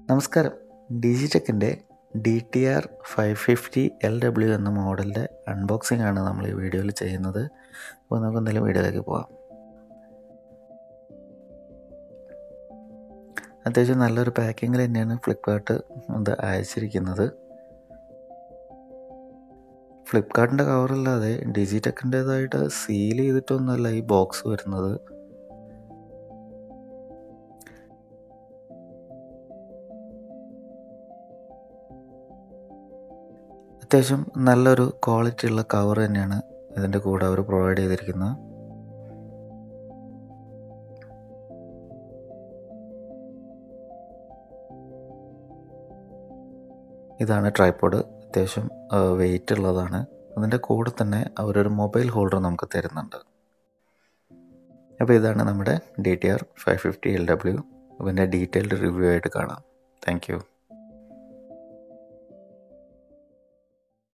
നമസ്കാരം ഡിജിടെക്കിൻ്റെ D T R five fifty L W എന്ന മോഡലിൻ്റെ അൺബോക്സിംഗ് ആണ് നമ്മൾ ഈ വീഡിയോയിൽ ചെയ്യുന്നത് അപ്പോൾ നമുക്ക് എന്തെങ്കിലും വീഡിയോയിലേക്ക് പോകാം അത്യാവശ്യം നല്ലൊരു പാക്കിങ്ങിൽ തന്നെയാണ് ഫ്ലിപ്കാർട്ട് ഇത് അയച്ചിരിക്കുന്നത് ഫ്ലിപ്കാർട്ടിൻ്റെ കവറല്ലാതെ ഡിജിടെക്കിൻ്റേതായിട്ട് സീൽ ചെയ്തിട്ടൊന്നുമല്ല ഈ ബോക്സ് വരുന്നത് അത്യാവശ്യം നല്ലൊരു ക്വാളിറ്റി ഉള്ള കവർ തന്നെയാണ് ഇതിൻ്റെ കൂടെ അവർ പ്രൊവൈഡ് ചെയ്തിരിക്കുന്നത് ഇതാണ് ട്രൈപ്പോഡ് അത്യാവശ്യം വെയിറ്റ് ഉള്ളതാണ് അതിൻ്റെ കൂടെ തന്നെ അവരൊരു മൊബൈൽ ഹോൾഡർ നമുക്ക് തരുന്നുണ്ട് അപ്പോൾ ഇതാണ് നമ്മുടെ D T R five fifty L W അതിൻ്റെ ഡീറ്റെയിൽഡ് റിവ്യൂ ആയിട്ട് കാണാം താങ്ക് യു